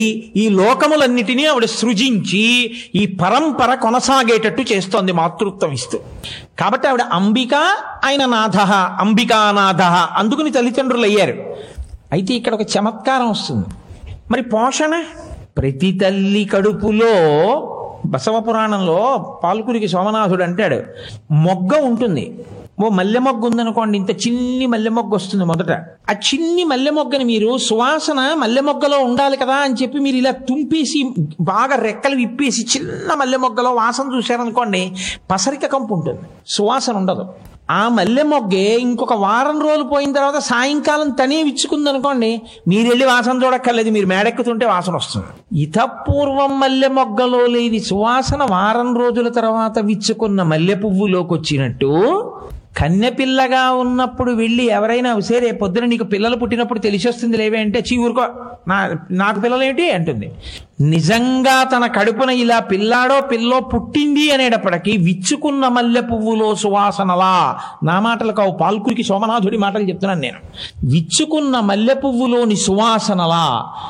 ఈ- ఈ లోకములన్నిటినీ ఆవిడ సృజించి ఈ పరంపర కొనసాగేటట్టు చేస్తోంది మాతృత్వం ఇస్తూ కాబట్టి ఆవిడ అంబిక ఆయన నాథ అంబికానాథ అందుకుని తల్లిదండ్రులు అయ్యారు అయితే ఇక్కడ ఒక చమత్కారం వస్తుంది మరి పోషణ ప్రతి తల్లి కడుపులో బసవ పురాణంలో పాల్కురికి సోమనాథుడు అంటాడు మొగ్గ ఉంటుంది ఓ మల్లె మొగ్గ ఉందనుకోండి ఇంత చిన్ని మల్లె మొగ్గ వస్తుంది మొదట ఆ చిన్ని మల్లె మొగ్గని మీరు సువాసన మల్లె మొగ్గలో ఉండాలి కదా అని చెప్పి మీరు ఇలా తుంపేసి బాగా రెక్కలు విప్పేసి చిన్న మల్లె మొగ్గలో వాసన చూశారనుకోండి పసరిక కంపు ఉంటుంది సువాసన ఉండదు ఆ మల్లె మొగ్గే ఇంకొక వారం రోజులు పోయిన తర్వాత సాయంకాలం తనే విచ్చుకుంది అనుకోండి మీరు వెళ్ళి వాసన చూడక్కర్లేదు మీరు మేడెక్కుతుంటే వాసన వస్తుంది ఇతపూర్వం మల్లె మొగ్గలో లేని సువాసన వారం రోజుల తర్వాత విచ్చుకున్న మల్లె పువ్వులోకి వచ్చినట్టు కన్నెపిల్లగా ఉన్నప్పుడు వెళ్ళి ఎవరైనా సరే రేపు పొద్దున నీకు పిల్లలు పుట్టినప్పుడు తెలిసి వస్తుంది లేవే అంటే చీ ఊరుకో నా నాకు పిల్లలేంటి అంటుంది నిజంగా తన కడుపున ఇలా పిల్లాడో పిల్లో పుట్టింది అనేటప్పటికీ విచ్చుకున్న మల్లె పువ్వులో సువాసనలా నా మాటలు కావు పాల్కురికి సోమనాథుడి మాటలు చెప్తున్నాను నేను విచ్చుకున్న మల్లె పువ్వులోని సువాసనలా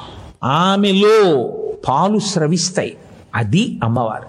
ఆమెలో పాలు స్రవిస్తాయి అది అమ్మవారు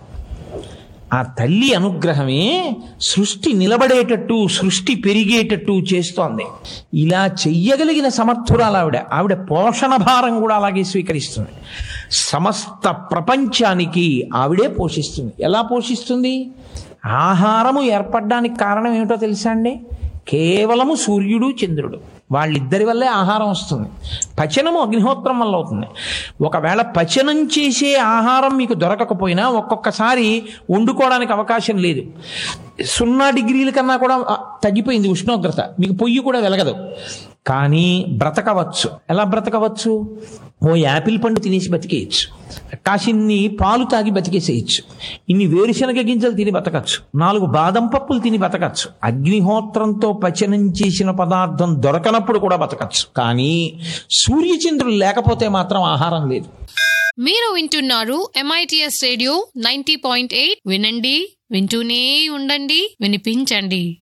ఆ తల్లి అనుగ్రహమే సృష్టి నిలబడేటట్టు సృష్టి పెరిగేటట్టు చేస్తోంది ఇలా చెయ్యగలిగిన సమర్థురాలు ఆవిడ ఆవిడ పోషణ భారం కూడా అలాగే స్వీకరిస్తుంది సమస్త ప్రపంచానికి ఆవిడే పోషిస్తుంది ఎలా పోషిస్తుంది ఆహారము ఏర్పడడానికి కారణం ఏమిటో తెలుసా అండి కేవలము సూర్యుడు చంద్రుడు వాళ్ళిద్దరి వల్లే ఆహారం వస్తుంది పచనము అగ్నిహోత్రం వల్ల అవుతుంది ఒకవేళ పచనం చేసే ఆహారం మీకు దొరకకపోయినా ఒక్కొక్కసారి వండుకోవడానికి అవకాశం లేదు సున్నా డిగ్రీల కన్నా కూడా ఆ, తగ్గిపోయింది ఉష్ణోగ్రత మీకు పొయ్యి కూడా వెలగదు కానీ బ్రతకవచ్చు ఎలా బ్రతకవచ్చు ఓ యాపిల్ పండు తినేసి బతికేయచ్చు కాసిన్ని పాలు తాగి బతికేసేయచ్చు ఇన్ని వేరుశనగ గింజలు తిని బతకచ్చు నాలుగు బాదం పప్పులు తిని బతకచ్చు అగ్నిహోత్రంతో పచనం చేసిన పదార్థం దొరకనప్పుడు కూడా బతకచ్చు కానీ సూర్యచంద్రులు లేకపోతే మాత్రం ఆహారం లేదు మీరు వింటున్నారు MITS radio ninety point eight వినండి వింటూనే ఉండండి వినిపించండి